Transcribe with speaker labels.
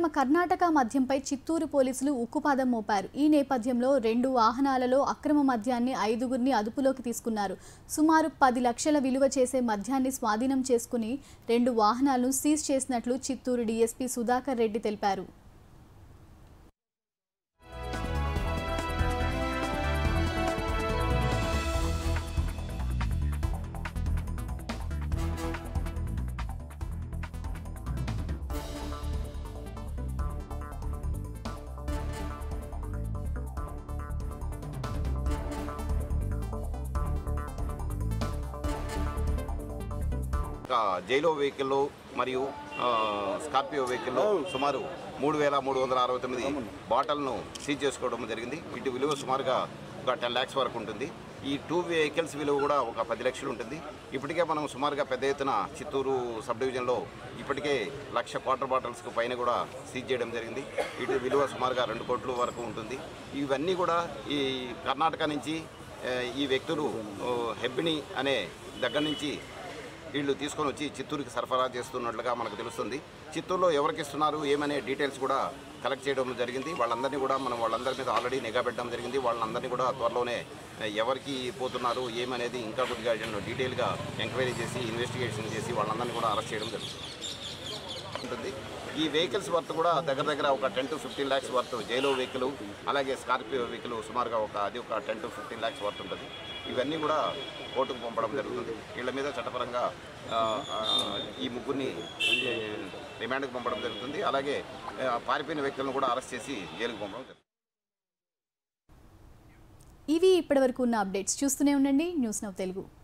Speaker 1: కర్ణాటక మద్యంపై చిత్తూరు పోలీసులు ఉక్కుపాదం మోపారు ఈ నేపథ్యంలో రెండు వాహనాలలో అక్రమ మద్యాన్ని ఐదుగురిని అదుపులోకి తీసుకున్నారు సుమారు పది లక్షల విలువ చేసే మద్యాన్ని స్వాధీనం చేసుకుని రెండు వాహనాలను సీజ్ చేసినట్లు చిత్తూరు డీఎస్పీ సుధాకర్ రెడ్డి తెలిపారు
Speaker 2: ఒక జైలో వెహికల్లో మరియు ఆ, స్కార్పియో వెహికల్లో సుమారు మూడు వేల మూడు వందల అరవై తొమ్మిది బాటలను సీజ్ చేసుకోవడం జరిగింది వీటి విలువ సుమారుగా ఒక టెన్ ల్యాక్స్ వరకు ఉంటుంది ఈ టూ వెహికల్స్ విలువ కూడా ఒక పది లక్షలు ఉంటుంది ఇప్పటికే మనం సుమారుగా పెద్ద ఎత్తున చిత్తూరు సబ్ డివిజన్లో ఇప్పటికే లక్ష క్వార్టర్ బాటిల్స్కి పైన కూడా సీజ్ చేయడం జరిగింది వీటి విలువ సుమారుగా రెండు కోట్ల వరకు ఉంటుంది ఇవన్నీ కూడా ఈ కర్ణాటక నుంచి ఆ, ఈ వ్యక్తులు ఓ, హెబ్బిని అనే దగ్గర నుంచి వీళ్ళు తీసుకొని వచ్చి చిత్తూరుకి సరఫరా చేస్తున్నట్లుగా మనకు తెలుస్తుంది చిత్తూరులో ఎవరికి ఇస్తున్నారు ఏమనే డీటెయిల్స్ కూడా కలెక్ట్ చేయడం జరిగింది వాళ్ళందరినీ కూడా మనం వాళ్ళందరి మీద ఆల్రెడీ నిఘా పెట్టడం జరిగింది వాళ్ళందరినీ కూడా త్వరలోనే ఎవరికి పోతున్నారు ఏమనేది ఇంకా కొద్దిగా డీటెయిల్గా ఎంక్వైరీ చేసి ఇన్వెస్టిగేషన్ చేసి వాళ్ళందరినీ కూడా అరెస్ట్ చేయడం జరుగుతుంది ఉంటుంది ఈ వెహికల్స్ వర్త్ కూడా దగ్గర దగ్గర ఒక ten to fifteen lakhs worth Xylo vehicle అలాగే స్కార్పియో వెహికల్ సుమారుగా ఒక అది ఒక ten to fifteen lakhs worth ఉంటుంది ఇవన్నీ కూడా కోర్టుకు పంపడం జరుగుతుంది వీళ్ళ మీద చట్టపరంగా ఆ, ఆ, ఈ ముగ్గురిని ఏ, రిమాండ్కి పంపడం జరుగుతుంది అలాగే ఆ, పారిపోయిన వ్యక్తులను కూడా అరెస్ట్ చేసి జైలుకు పంపడం జరుగుతుంది
Speaker 1: ఇవి ఇప్పటివరకు ఉన్న అప్డేట్స్ చూస్తూనే ఉండండి న్యూస్ నవ్ తెలుగు